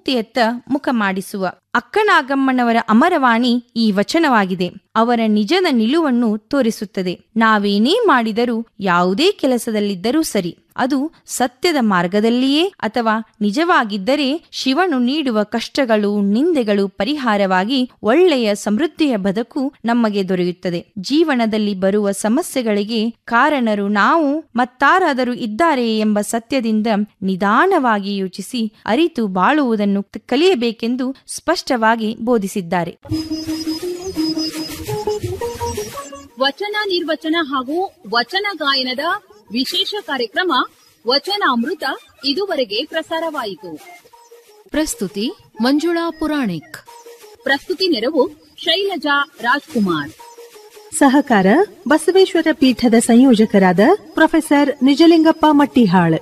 ಅನಿತ್ಯೆಯತ್ತ ಮುಖ ಮಾಡಿಸುವ ಅಕ್ಕನಾಗಮ್ಮನವರ ಅಮರವಾಣಿ ಈ ವಚನವಾಗಿದೆ ಅವರ ನಿಜದ ನಿಲುವನ್ನು ತೋರಿಸುತ್ತದೆ ನಾವೇನೇ ಮಾಡಿದರೂ ಯಾವುದೇ ಕೆಲಸದಲ್ಲಿದ್ದರೂ ಸರಿ ಅದು ಸತ್ಯದ ಮಾರ್ಗದಲ್ಲಿಯೇ ಅಥವಾ ನಿಜವಾಗಿದ್ದರೆ ಶಿವನು ನೀಡುವ ಕಷ್ಟಗಳು ನಿಂದೆಗಳು ಪರಿಹಾರವಾಗಿ ಒಳ್ಳೆಯ ಸಮೃದ್ಧಿಯ ಬದುಕು ನಮಗೆ ದೊರೆಯುತ್ತದೆ ಜೀವನದಲ್ಲಿ ಬರುವ ಸಮಸ್ಯೆಗಳಿಗೆ ಕಾರಣರು ನಾವು ಮತ್ತಾರಾದರೂ ಇದ್ದಾರೆ ಎಂಬ ಸತ್ಯದಿಂದ ನಿಧಾನವಾಗಿ ಯೋಚಿಸಿ ಅರಿತು ಬಾಳುವುದನ್ನು ಕಲಿಯಬೇಕೆಂದು ಸ್ಪಷ್ಟವಾಗಿ ಬೋಧಿಸಿದ್ದಾರೆ ವಚನ ನಿರ್ವಚನ ಹಾಗೂ ವಚನ ಗಾಯನದ ವಿಶೇಷ ಕಾರ್ಯಕ್ರಮ ವಚನಾಮೃತ ಇದುವರೆಗೆ ಪ್ರಸಾರವಾಯಿತು ಪ್ರಸ್ತುತಿ ಮಂಜುಳಾ ಪುರಾಣಿಕ್ ಪ್ರಸ್ತುತಿ ನೆರವು ಶೈಲಜಾ ರಾಜ್ಕುಮಾರ್ ಸಹಕಾರ ಬಸವೇಶ್ವರ ಪೀಠದ ಸಂಯೋಜಕರಾದ ಪ್ರೊಫೆಸರ್ ನಿಜಲಿಂಗಪ್ಪ ಮಟ್ಟಿಹಾಳ್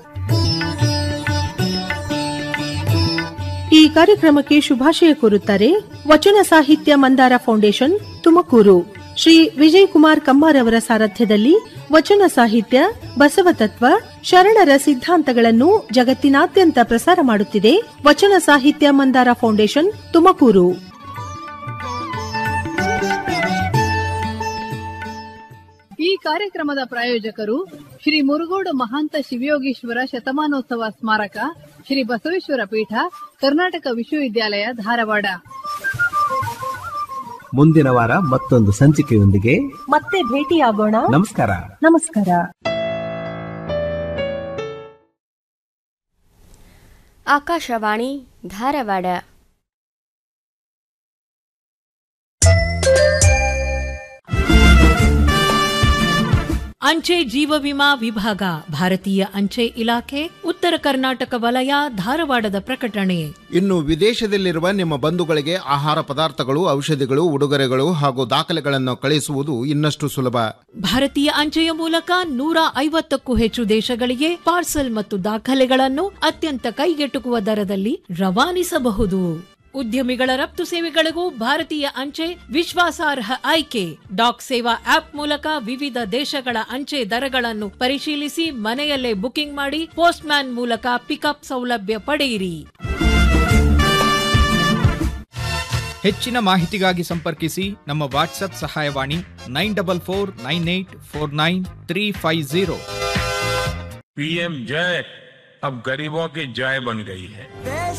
ಈ ಕಾರ್ಯಕ್ರಮಕ್ಕೆ ಶುಭಾಶಯ ಕೋರುತ್ತಾರೆ ವಚನ ಸಾಹಿತ್ಯ ಮಂದಾರ ಫೌಂಡೇಶನ್ ತುಮಕೂರು ಶ್ರೀ ವಿಜಯ್ ಕುಮಾರ್ ಕಮ್ಮಾರ್ ಅವರ ಸಾರಥ್ಯದಲ್ಲಿ ವಚನ ಸಾಹಿತ್ಯ ಬಸವತತ್ವ ಶರಣರ ಸಿದ್ಧಾಂತಗಳನ್ನು ಜಗತ್ತಿನಾದ್ಯಂತ ಪ್ರಸಾರ ಮಾಡುತ್ತಿದೆ ವಚನ ಸಾಹಿತ್ಯ ಮಂದಾರ ಫೌಂಡೇಶನ್ ತುಮಕೂರು ಈ ಕಾರ್ಯಕ್ರಮದ ಪ್ರಾಯೋಜಕರು ಶ್ರೀ ಮುರುಗೋಡು ಮಹಾಂತ ಶಿವಯೋಗೀಶ್ವರ ಶತಮಾನೋತ್ಸವ ಸ್ಮಾರಕ ಶ್ರೀ ಬಸವೇಶ್ವರ ಪೀಠ ಕರ್ನಾಟಕ ವಿಶ್ವವಿದ್ಯಾಲಯ ಧಾರವಾಡ ಮುಂದಿನ ವಾರ ಮತ್ತೊಂದು ಸಂಚಿಕೆಯೊಂದಿಗೆ ಮತ್ತೆ ಭೇಟಿಯಾಗೋಣ ನಮಸ್ಕಾರ ನಮಸ್ಕಾರ ಆಕಾಶವಾಣಿ ಧಾರವಾಡ ಅಂಚೆ ಜೀವ ವಿಮಾ ವಿಭಾಗ ಭಾರತೀಯ ಅಂಚೆ ಇಲಾಖೆ ಉತ್ತರ ಕರ್ನಾಟಕ ವಲಯ ಧಾರವಾಡದ ಪ್ರಕಟಣೆ ಇನ್ನು ವಿದೇಶದಲ್ಲಿರುವ ನಿಮ್ಮ ಬಂಧುಗಳಿಗೆ ಆಹಾರ ಪದಾರ್ಥಗಳು ಔಷಧಿಗಳು ಉಡುಗೊರೆಗಳು ಹಾಗೂ ದಾಖಲೆಗಳನ್ನು ಕಳಿಸುವುದು ಇನ್ನಷ್ಟು ಸುಲಭ ಭಾರತೀಯ ಅಂಚೆಯ ಮೂಲಕ ನೂರ ಐವತ್ತಕ್ಕೂ ಹೆಚ್ಚು ದೇಶಗಳಿಗೆ ಪಾರ್ಸಲ್ ಮತ್ತು ದಾಖಲೆಗಳನ್ನು ಅತ್ಯಂತ ಕೈಗೆಟುಕುವ ದರದಲ್ಲಿ ರವಾನಿಸಬಹುದು ಉದ್ಯಮಿಗಳ ರಫ್ತು ಸೇವೆಗಳಿಗೂ ಭಾರತೀಯ ಅಂಚೆ ವಿಶ್ವಾಸಾರ್ಹ ಆಯ್ಕೆ ಡಾಕ್ ಸೇವಾ ಆಪ್ ಮೂಲಕ ವಿವಿಧ ದೇಶಗಳ ಅಂಚೆ ದರಗಳನ್ನು ಪರಿಶೀಲಿಸಿ ಮನೆಯಲ್ಲೇ ಬುಕಿಂಗ್ ಮಾಡಿ ಪೋಸ್ಟ್ ಮ್ಯಾನ್ ಮೂಲಕ ಪಿಕಪ್ ಸೌಲಭ್ಯ ಪಡೆಯಿರಿ ಹೆಚ್ಚಿನ ಮಾಹಿತಿಗಾಗಿ ಸಂಪರ್ಕಿಸಿ ನಮ್ಮ ವಾಟ್ಸ್ಆಪ್ ಸಹಾಯವಾಣಿ nine double four nine eight four nine three five zero PM जय अब गरीबों की जय बन गई है